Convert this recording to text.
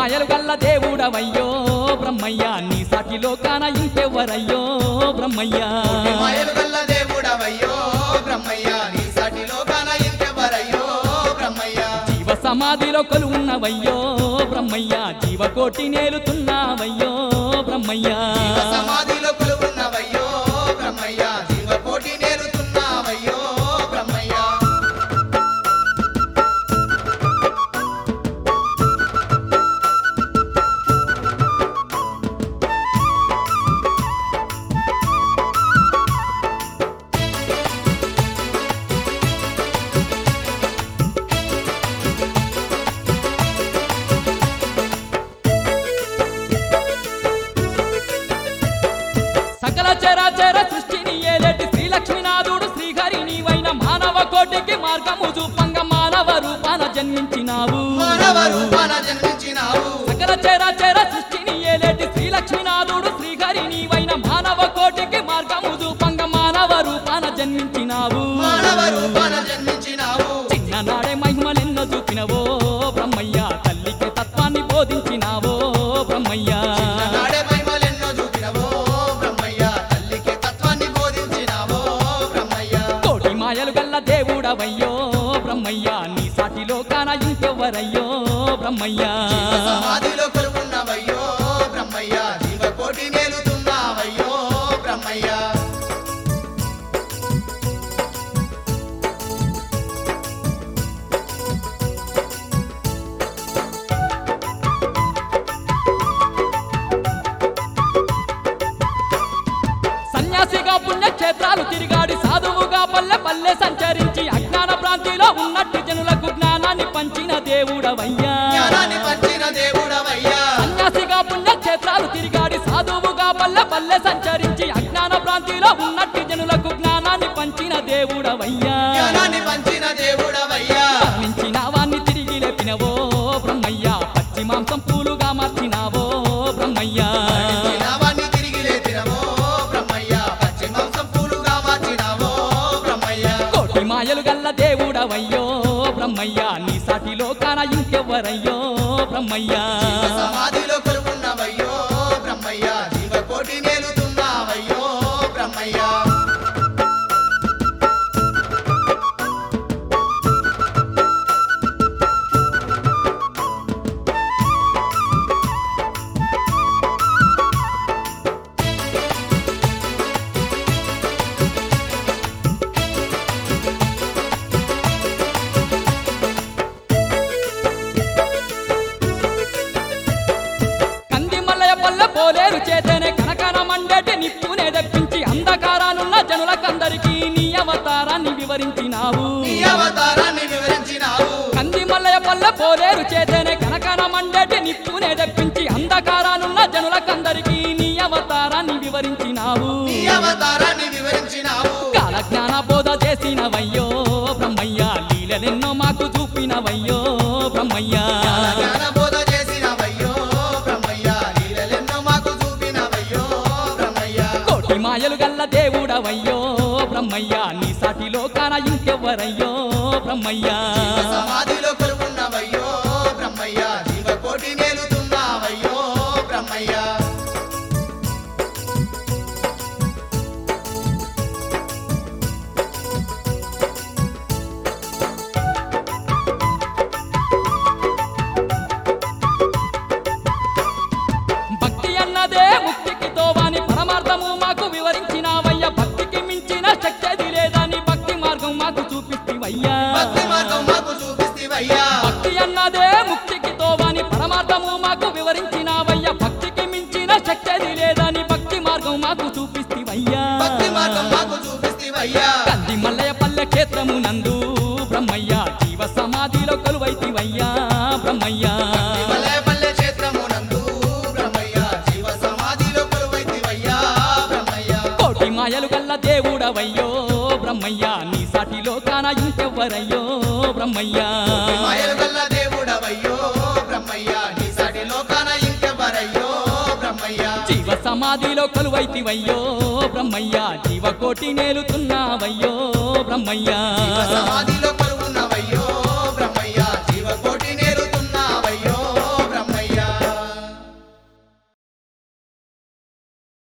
మాయలు గల్ల దేవుడవయ్యో బ్రహ్మయ్య నీ సాటిలో కాన ఇంకెవ్వరయ్యో బ్రహ్మయ్య మాయలు గల్ల దేవుడవయ్యో బ్రహ్మయ్య నీ సాటిలో కాన ఇంకెవరయ్యో బ్రహ్మయ్య జీవ సమాధిలో కొలువున్నవయ్యో బ్రహ్మయ్య జీవకోటి నేలుతున్నావయ్యో బ్రహ్మయ్య సమాధిలో కొలువున్నవయ్యో బ్రహ్మయ్య జీవకోటి నేరుతున్నావయ్యో బ్రహ్మయ్య సకల చరాచర సృష్టిని ఏలేటి శ్రీలక్ష్మీనాథుడు శ్రీహరి నీవైన మానవ కోటికి మార్గము చూపంగ మానవ రూపాన జన్మించినావు మానవ రూపాన జన్మించినావు సకల చరాచర సృష్టిని ఏలేటి శ్రీలక్ష్మీనాథుడు శ్రీహరి నీవైన మానవ కోటికి మార్గము చూపంగ మానవ రూపాన జన్మించినావు మానవ రూపాన జన్మించినావు చిన్ననాడే మహిమలెన్నో చూపినవో బ్రహ్మయ్య తల్లికి తత్వాన్ని బోధించినావో బ్రహ్మయ్య నాడే మహిమలెన్నో చూపినవో బ్రహ్మయ్య తల్లికి తత్వాన్ని బోధించినావో బ్రహ్మయ్య కోటి మాయలు గల్ల దేవుడవయ్యో బ్రహ్మయ్య నీ సాటిలో కాన ఇంకెవ్వరయ్యో బ్రహ్మయ్య సమాధిలో కొలువున్నవయ్యో బ్రహ్మయ్య జీవకోటి నేలుతున్నావయ్యో బ్రహ్మయ్య సన్యాసిగా పుణ్యక్షేత్రాలు తిరిగాడి సాధువుగా పల్లె పల్లె సంచరించి అజ్ఞాన ప్రాంతిలో ఉన్నట్టు జనులకు జ్ఞానాన్ని పంచిన దేవుడవయ్యా జ్ఞానాన్ని పంచిన దేవుడవయ్యా సన్యాసిగా పుణ్యక్షేత్రాలు తిరిగాడి సాధువుగా పల్లె పల్లె సంచరించి అజ్ఞాన ప్రాంతిలో ఉన్నట్టు జనులకు జ్ఞానాన్ని పంచిన దేవుడవయ్యా జ్ఞానాన్ని పంచిన దేవుడవయ్యా మరణించిన వాణ్ణి తిరిగి లేపినవో బ్రహ్మయ్య పచ్చి మాంసం పూలుగా మార్చినావో బ్రహ్మయ్య నావాన్ని తిరిగి లేపినవో బ్రహ్మయ్య పచ్చి మాంసం పూలుగా మార్చినావో బ్రహ్మయ్య కోటి మాయలు గల్ల దేవుడవయ్యో బ్రహ్మయ్య నీ సాటిలో కాన ఇంకెవ్వరయ్యో బ్రహ్మయ్య సమాధిలో కొలువున్నవయ్యో బ్రహ్మయ్య జీవకోటి నేలుతున్నావయ్యో బ్రహ్మయ్య కంది మల్లయ్య పల్లె పోలేరు చేతనే కనకన మండేటి నిప్పునే దప్పించి అంధకారానున్న జనులకందరికీ నీ అవతారాన్ని వివరించినావు నీ అవతారాన్ని వివరించినావు కంది మల్లయ్య పల్లె పోలేరు చేతనే కనకన మండేటి నిప్పునే దప్పించి అంధకారానున్న జనులకందరికీ నీ అవతారాన్ని వివరించినావు నీ అవతారాన్ని వివరించినావు కాల జ్ఞాన బోధ చేసినవయ్యో బ్రహ్మయ్య లీలలెన్నో మాకు చూపినవయ్యో బ్రహ్మయ్య జ్ఞాన బోధ చేసినవయ్యో బ్రహ్మయ్య లీలలెన్నో మాకు చూపినవయ్యో బ్రహ్మయ్య కోటి మాయలు గల్ల దేవుడవయ్యో బ్రహ్మయ్య నీ సాటిలో కాన ఇంకెవ్వరయ్యో బ్రహ్మయ్య సమాధిలో కొలువున్నవయ్యో బ్రహ్మయ్య జీవకోటి నేలుతున్నావయ్యో బ్రహ్మయ్య భక్తి అన్నదే ముక్తికి తోవాని పరమార్థము మాకు వివరించినావయ్య భక్తికి మించిన శక్తి లేదని భక్తి మార్గం మాకు చూపిస్తివయ్యా భక్తి మార్గం మాకు చూపిస్తివయ్యా భక్తి అన్నదే ముక్తికి తోవాని పరమార్థము మాకు వివరించినావయ్య భక్తికి మించిన శక్తి లేదని భక్తి మార్గం మాకు చూపిస్తివయ్యా భక్తి మార్గం మాకు చూపిస్తివయ్యా కంది మల్లయ్య పల్లె క్షేత్రము నందు బ్రహ్మయ్య జీవ సమాధిలో కొలువైతివయ్యా బ్రహ్మయ్య పల్లె పల్లె క్షేత్రమునందు బ్రహ్మయ్య జీవ సమాధిలో కొలువైతివయ్యా బ్రహ్మయ్య కోటి మాయలు గల్ల దేవుడవయ్యో బ్రహ్మయ్య నీ సాటిలో కాన ఇంకెవ్వరయ్యో బ్రహ్మయ్య మాయలు గల్ల దేవుడవయ్యో బ్రహ్మయ్య నీ సాటి లోకాన ఇంకెవరయ్యో బ్రహ్మయ్య జీవ సమాధిలో కొలువైతివయ్యో బ్రహ్మయ్య జీవకోటి నేలుతున్నావయ్యో బ్రహ్మయ్య సమాధిలో